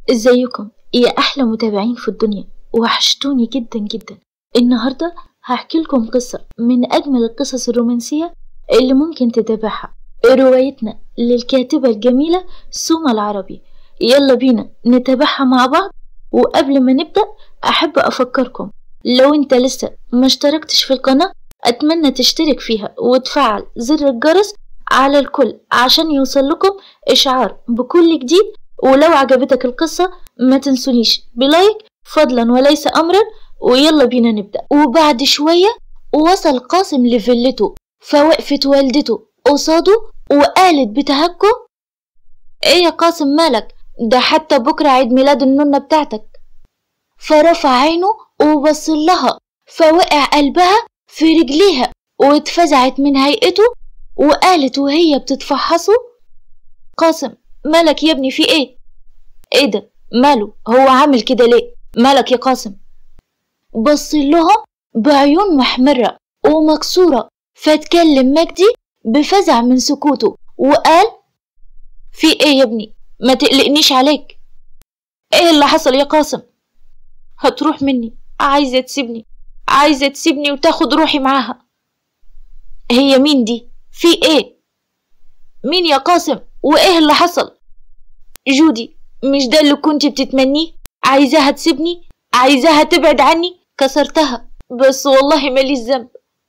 ازيكم يا احلى متابعين في الدنيا وحشتوني جدا جدا النهارده هحكي لكم قصه من اجمل القصص الرومانسيه اللي ممكن تتابعها روايتنا للكاتبه الجميله سوما العربي يلا بينا نتابعها مع بعض وقبل ما نبدا احب افكركم لو انت لسه ما اشتركتش في القناه اتمنى تشترك فيها وتفعل زر الجرس على الكل عشان يوصل لكم اشعار بكل جديد ولو عجبتك القصة ما تنسونيش بلايك فضلا وليس أمرا ويلا بينا نبدأ وبعد شوية وصل قاسم لفيلته فوقفت والدته قصاده وقالت بتهكم ايه يا قاسم مالك ده حتى بكرة عيد ميلاد النونة بتاعتك فرفع عينه وبص لها فوقع قلبها في رجليها واتفزعت من هيئته وقالت وهي بتتفحصه قاسم مالك يا ابني في ايه ايه ده ماله هو عامل كده ليه مالك يا قاسم بص لها بعيون محمرة ومكسورة فاتكلم مجدي بفزع من سكوته وقال في ايه يا ابني ما تقلقنيش عليك ايه اللي حصل يا قاسم هتروح مني عايزة تسيبني عايزة تسيبني وتاخد روحي معاها هي مين دي في ايه مين يا قاسم وايه اللي حصل جودي مش ده اللي كنت بتتمنيه عايزاها تسيبني عايزاها تبعد عني كسرتها بس والله ماليش ذنب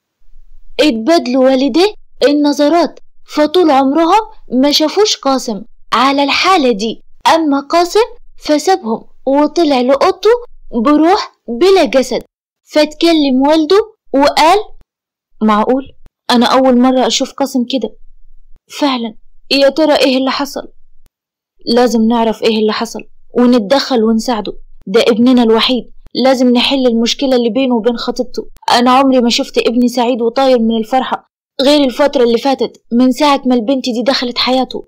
اتبادلوا والديه النظرات فطول عمرهم ما شافوش قاسم على الحالة دي أما قاسم فسابهم وطلع لأوضته بروح بلا جسد فاتكلم والده وقال معقول أنا أول مرة أشوف قاسم كده فعلا يا ترى إيه اللي حصل لازم نعرف إيه اللي حصل ونتدخل ونساعده ده ابننا الوحيد لازم نحل المشكلة اللي بينه وبين خطيبته أنا عمري ما شفت ابني سعيد وطاير من الفرحة غير الفترة اللي فاتت من ساعة ما البنت دي دخلت حياته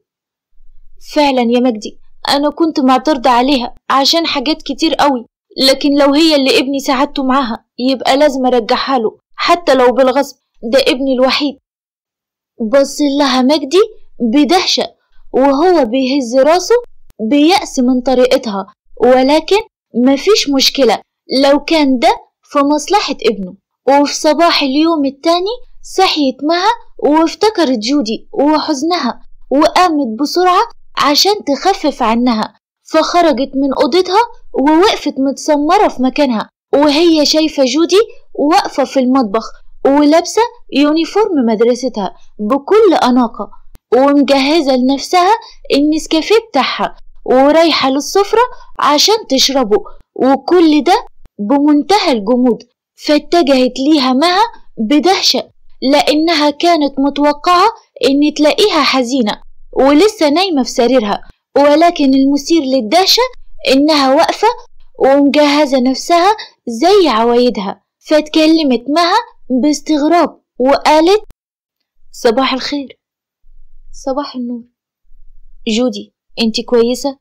فعلا يا مجدي أنا كنت معترضة عليها عشان حاجات كتير قوي لكن لو هي اللي ابني ساعدته معاها يبقى لازم أرجعها له حتى لو بالغصب ده ابني الوحيد بص لها مجدي بدهشة وهو بيهز راسه بيأس من طريقتها ولكن مفيش مشكلة لو كان ده في مصلحة ابنه وفي صباح اليوم التاني صحيت معها وافتكرت جودي وحزنها وقامت بسرعة عشان تخفف عنها فخرجت من أوضتها ووقفت متسمرة في مكانها وهي شايفة جودي واقفة في المطبخ ولابسة يونيفورم مدرستها بكل أناقة ومجهزة لنفسها النسكافيه بتاعها ورايحة للسفرة عشان تشربه وكل ده بمنتهى الجمود فاتجهت ليها مها بدهشة لأنها كانت متوقعة إن تلاقيها حزينة ولسه نايمة في سريرها ولكن المثير للدهشة إنها واقفة ومجهزة نفسها زي عوايدها فاتكلمت مها باستغراب وقالت صباح الخير صباح النور جودي انت كويسة؟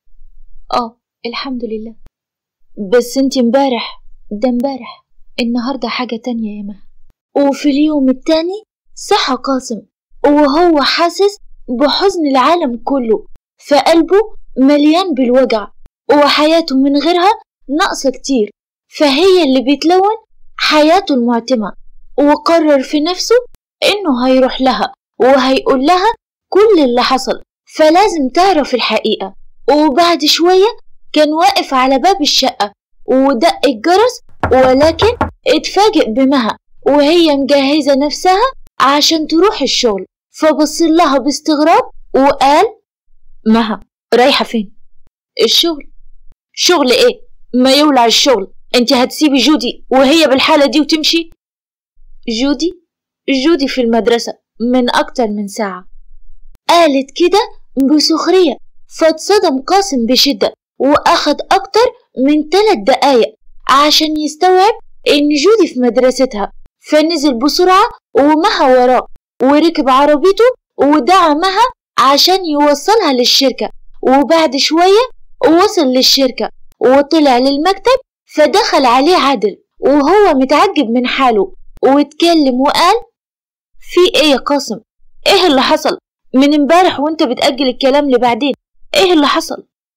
اه الحمد لله بس انت امبارح ده امبارح النهاردة حاجة تانية يا مها وفي اليوم التاني صحى قاسم وهو حاسس بحزن العالم كله فقلبه مليان بالوجع وحياته من غيرها ناقصة كتير فهي اللي بتلون حياته المعتمة وقرر في نفسه إنه هيروح لها وهيقول لها كل اللي حصل فلازم تعرف الحقيقة وبعد شوية كان واقف على باب الشقة ودق الجرس ولكن اتفاجئ بمها وهي مجهزة نفسها عشان تروح الشغل فبص لها باستغراب وقال مها رايحة فين؟ الشغل شغل ايه؟ ما يولع الشغل انت هتسيبي جودي وهي بالحالة دي وتمشي؟ جودي؟ جودي في المدرسة من أكتر من ساعة قالت كده بسخرية فاتصدم قاسم بشدة وأخد أكتر من ثلاث دقايق عشان يستوعب إن جودي في مدرستها فنزل بسرعة ومها وراه وركب عربيته ودعا مها عشان يوصلها للشركة وبعد شوية وصل للشركة وطلع للمكتب فدخل عليه عادل وهو متعجب من حاله واتكلم وقال في ايه يا قاسم ايه اللي حصل من امبارح وانت بتأجل الكلام لبعدين ايه اللي حصل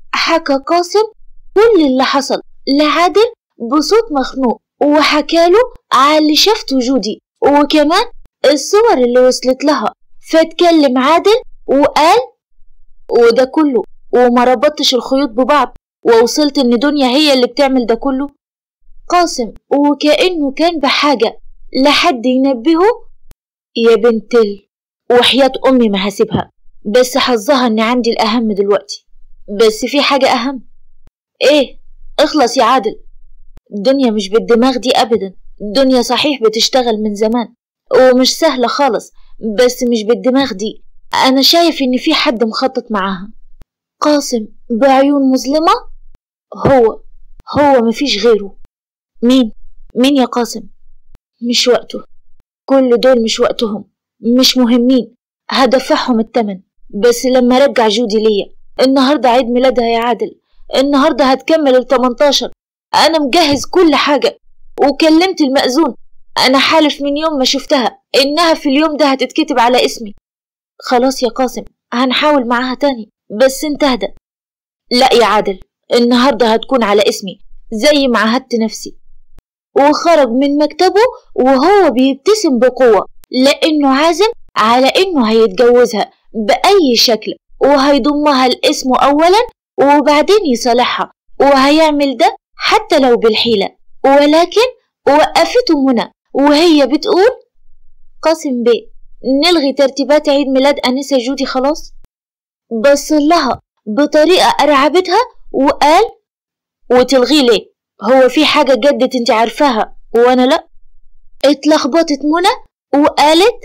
حكى قاسم كل اللي حصل لعادل بصوت مخنوق وحكاله على اللي شافته جودي وكمان الصور اللي وصلت لها فاتكلم عادل وقال وده كله وما ربطتش الخيوط ببعض ووصلت ان دنيا هي اللي بتعمل ده كله قاسم وكأنه كان بحاجة لحد ينبهه يا بنت ال وحياة أمي ما هسيبها بس حظها إن عندي الأهم دلوقتي بس في حاجة أهم إيه اخلص يا عادل الدنيا مش بالدماغ دي أبدا الدنيا صحيح بتشتغل من زمان ومش سهلة خالص بس مش بالدماغ دي أنا شايف إن في حد مخطط معاها قاسم بعيون مظلمة هو هو مفيش غيره مين مين يا قاسم مش وقته كل دول مش وقتهم مش مهمين هدفعهم التمن بس لما رجع جودي ليا النهاردة عيد ميلادها يا عادل النهاردة هتكمل ال 18 أنا مجهز كل حاجة وكلمت المأذون أنا حالف من يوم ما شفتها إنها في اليوم ده هتتكتب على اسمي خلاص يا قاسم هنحاول معاها تاني بس انت اهدى لا يا عادل النهاردة هتكون على اسمي زي ما عهدت نفسي وخرج من مكتبه وهو بيبتسم بقوة لأنه عازم على إنه هيتجوزها بأي شكل وهيضمها لاسمه أولا وبعدين يصالحها وهيعمل ده حتى لو بالحيلة ولكن وقفته منى وهي بتقول قاسم بيه نلغي ترتيبات عيد ميلاد أنسة جودي خلاص بص لها بطريقة أرعبتها وقال وتلغي ليه هو في حاجة جدت انت عارفاها وانا لا اتلخبطت منى وقالت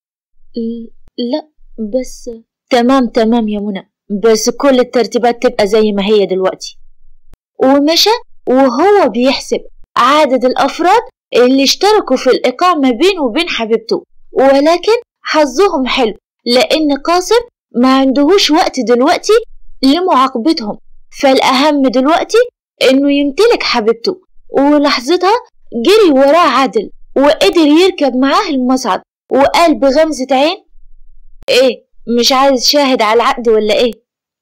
لا بس تمام تمام يا منى بس كل الترتيبات تبقى زي ما هي دلوقتي ومشى وهو بيحسب عدد الأفراد اللي اشتركوا في الإيقاع ما بينه وبين حبيبته ولكن حظهم حلو لأن قاسم ما عندهوش وقت دلوقتي لمعاقبتهم فالأهم دلوقتي إنه يمتلك حبيبته ولحظتها جري وراه عادل وقدر يركب معاه المصعد وقال بغمزة عين إيه مش عايز شاهد على العقد ولا إيه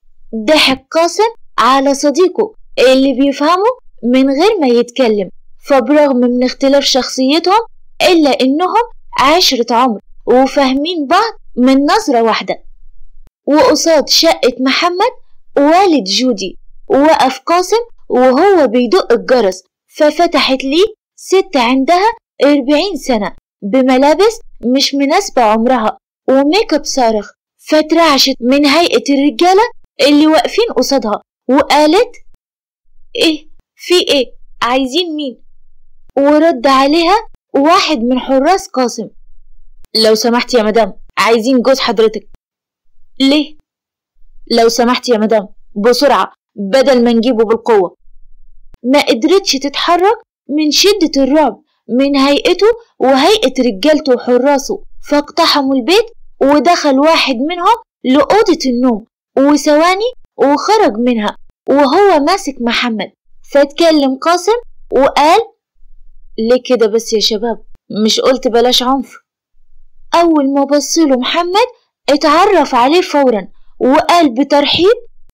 ضحك قاسم على صديقه اللي بيفهمه من غير ما يتكلم فبرغم من اختلاف شخصيتهم إلا إنهم عشرة عمر وفاهمين بعض من نظرة واحدة وقصاد شقة محمد والد جودي وقف قاسم وهو بيدق الجرس ففتحت لي ست عندها أربعين سنة بملابس مش مناسبة عمرها وميك اب صارخ فترعشت من هيئة الرجالة اللي واقفين قصادها وقالت ايه في ايه عايزين مين ورد عليها واحد من حراس قاسم لو سمحت يا مدام عايزين جوز حضرتك ليه لو سمحت يا مدام بسرعة بدل ما نجيبه بالقوة ما قدرتش تتحرك من شدة الرعب من هيئته وهيئة رجالته وحراسه فاقتحموا البيت ودخل واحد منهم لأوضة النوم وثواني وخرج منها وهو ماسك محمد فاتكلم قاسم وقال ليه كده بس يا شباب مش قلت بلاش عنف أول ما بصله محمد اتعرف عليه فورا وقال بترحيب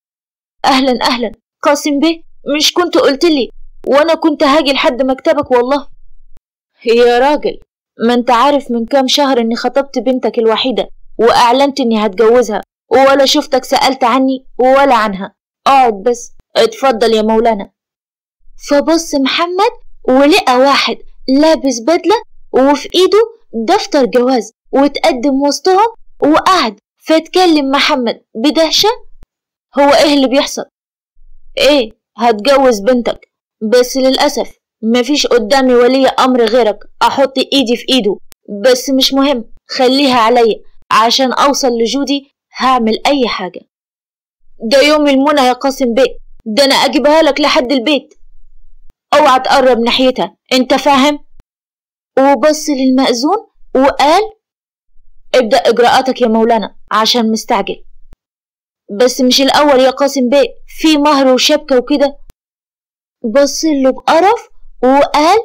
أهلا أهلا قاسم بيه مش كنت قلت لي وأنا كنت هاجي لحد مكتبك والله يا راجل ما انت عارف من كام شهر اني خطبت بنتك الوحيدة واعلنت اني هتجوزها ولا شفتك سألت عني ولا عنها اقعد بس اتفضل يا مولانا فبص محمد ولقى واحد لابس بدلة وفي ايده دفتر جواز وتقدم وسطهم وقعد فاتكلم محمد بدهشة هو ايه اللي بيحصل ايه هتجوز بنتك بس للأسف مفيش قدامي ولي أمر غيرك أحط إيدي في إيده بس مش مهم خليها عليا عشان أوصل لجودي هعمل أي حاجة ده يوم المنى يا قاسم بيه ده أنا أجيبها لك لحد البيت اوعى تقرب ناحيتها انت فاهم وبص للمأذون وقال ابدأ إجراءاتك يا مولانا عشان مستعجل بس مش الأول يا قاسم بيه في مهر وشبكة وكده بص له بقرف وقال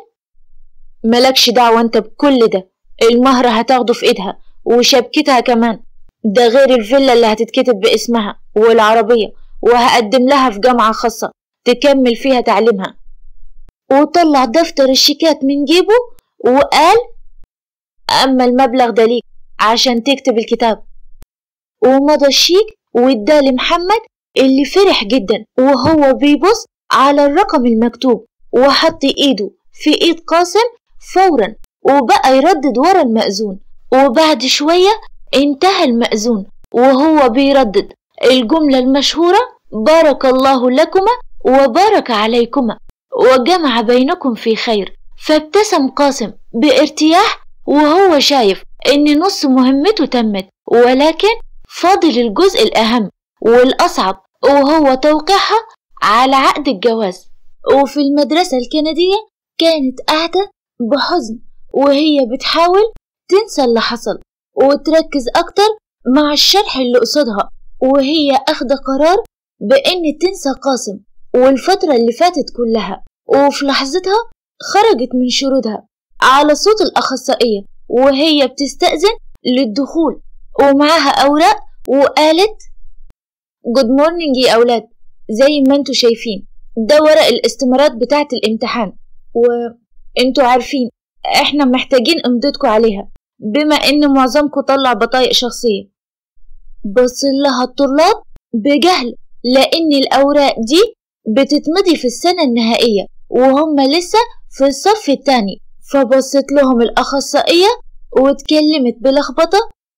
ملكش دعوة انت بكل ده المهر هتاخده في ايدها وشبكتها كمان ده غير الفيلا اللي هتتكتب باسمها والعربية وهقدم لها في جامعة خاصة تكمل فيها تعليمها وطلع دفتر الشيكات من جيبه وقال أما المبلغ ده ليك عشان تكتب الكتاب ومضى الشيك واداه لمحمد اللي فرح جدا وهو بيبص على الرقم المكتوب وحط ايده في ايد قاسم فورا وبقى يردد ورا المأذون وبعد شوية انتهى المأذون وهو بيردد الجملة المشهورة بارك الله لكما وبارك عليكما وجمع بينكم في خير فابتسم قاسم بارتياح وهو شايف ان نص مهمته تمت ولكن فاضل الجزء الأهم والأصعب وهو توقيعها على عقد الجواز وفي المدرسة الكندية كانت قاعدة بحزن وهي بتحاول تنسى اللي حصل وتركز أكتر مع الشرح اللي قصادها وهي أخدة قرار بإن تنسى قاسم والفترة اللي فاتت كلها وفي لحظتها خرجت من شرودها على صوت الأخصائية وهي بتستأذن للدخول ومعاها أوراق وقالت جود مورنينج يا أولاد زي ما انتوا شايفين ده ورق الاستمارات بتاعة الامتحان وانتوا عارفين احنا محتاجين امضتكوا عليها بما ان معظمكم طلع بطايق شخصية بص لها الطلاب بجهل لان الاوراق دي بتتمضي في السنة النهائية وهم لسه في الصف التاني فبصت لهم الأخصائية واتكلمت بلخبطة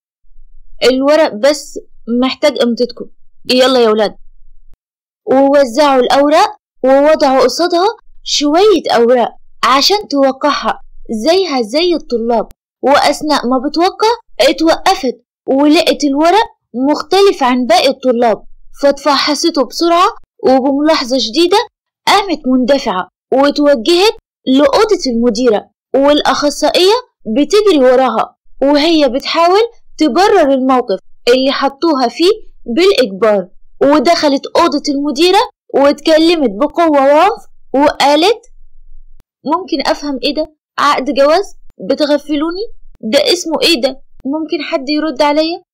الورق بس محتاج امضتكم يلا يا ولاد ووزعوا الأوراق ووضعوا قصادها شوية أوراق عشان توقعها زيها زي الطلاب وأثناء ما بتوقع اتوقفت ولقت الورق مختلف عن باقي الطلاب فتفحصته بسرعة وبملاحظة شديدة قامت مندفعة وتوجهت لأوضة المديرة والأخصائية بتجري وراها وهي بتحاول تبرر الموقف اللي حطوها فيه بالإجبار ودخلت أوضة المديرة واتكلمت بقوة وعنف وقالت ممكن أفهم إيه ده عقد جواز بتغفلوني ده اسمه إيه ده ممكن حد يرد عليا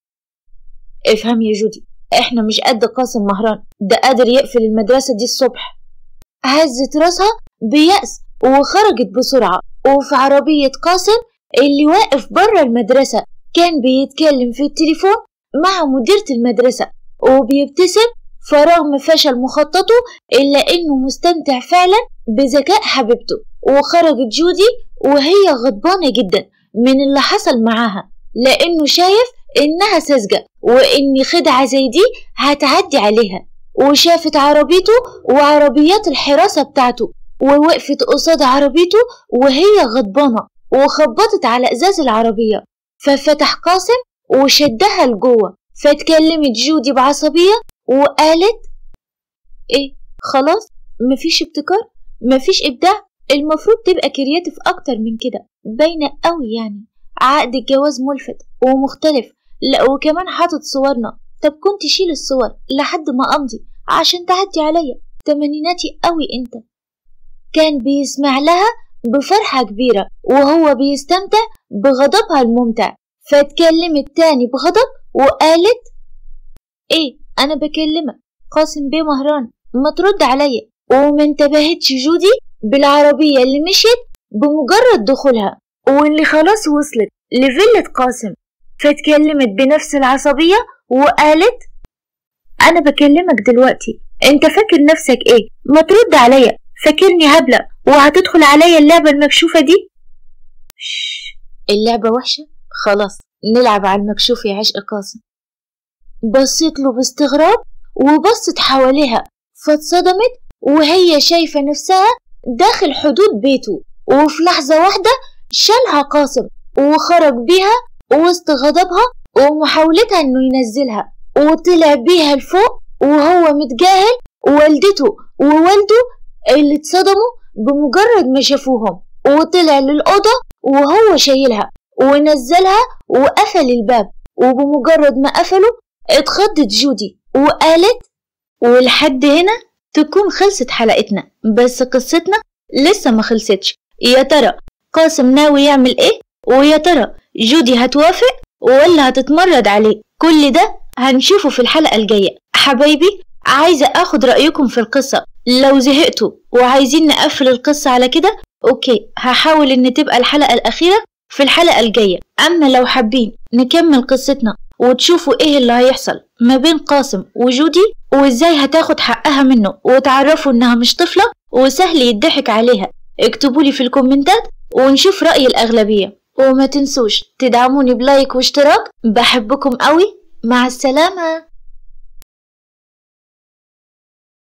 افهم يا جودي احنا مش قد قاسم مهران ده قادر يقفل المدرسة دي الصبح هزت راسها بيأس وخرجت بسرعة وفي عربية قاسم اللي واقف برا المدرسة كان بيتكلم في التليفون مع مديرة المدرسة وبيبتسم فرغم فشل مخططه إلا إنه مستمتع فعلا بذكاء حبيبته وخرجت جودي وهي غضبانة جدا من اللي حصل معاها لأنه شايف إنها ساذجة وإن خدعة زي دي هتعدي عليها وشافت عربيته وعربيات الحراسة بتاعته ووقفت قصاد عربيته وهي غضبانة وخبطت على إزاز العربية ففتح قاسم وشدها لجوه فاتكلمت جودي بعصبية وقالت ايه خلاص مفيش ابتكار مفيش ابداع المفروض تبقى كرياتيف اكتر من كده باينة قوي يعني عقد الجواز ملفت ومختلف لا وكمان حاطط صورنا طب كنت شيل الصور لحد ما امضي عشان تعدي عليا تمانيناتي قوي انت كان بيسمع لها بفرحة كبيرة وهو بيستمتع بغضبها الممتع فاتكلمت تاني بغضب وقالت ايه انا بكلمك قاسم بيه مهران ما ترد عليا وما انتبهتش جودي بالعربية اللي مشيت بمجرد دخولها واللي خلاص وصلت لفيلة قاسم فاتكلمت بنفس العصبية وقالت أنا بكلمك دلوقتي أنت فاكر نفسك إيه؟ ما ترد عليا فاكرني هبلة وهتدخل عليا اللعبة المكشوفة دي؟ شش اللعبة وحشة؟ خلاص نلعب على المكشوف يا عشق قاسم بصيت له باستغراب وبصت حواليها فاتصدمت وهي شايفة نفسها داخل حدود بيته وفي لحظة واحدة شالها قاسم وخرج بيها وسط غضبها ومحاولتها انه ينزلها وطلع بيها لفوق وهو متجاهل والدته ووالده اللي اتصدموا بمجرد ما شافوهم وطلع للأوضة وهو شايلها ونزلها وقفل الباب وبمجرد ما قفله اتخضت جودي وقالت ولحد هنا تكون خلصت حلقتنا بس قصتنا لسه ما خلصتش يا ترى قاسم ناوي يعمل ايه ويا ترى جودي هتوافق ولا هتتمرد عليه كل ده هنشوفه في الحلقة الجاية حبايبي عايزة اخد رأيكم في القصة لو زهقتوا وعايزين نقفل القصة على كده اوكي هحاول ان تبقى الحلقة الاخيرة في الحلقة الجاية اما لو حابين نكمل قصتنا وتشوفوا ايه اللي هيحصل ما بين قاسم وجودي وازاي هتاخد حقها منه وتعرفوا انها مش طفلة وسهل يضحك عليها اكتبولي في الكومنتات ونشوف رأي الأغلبية وما تنسوش تدعموني بلايك واشتراك بحبكم قوي مع السلامة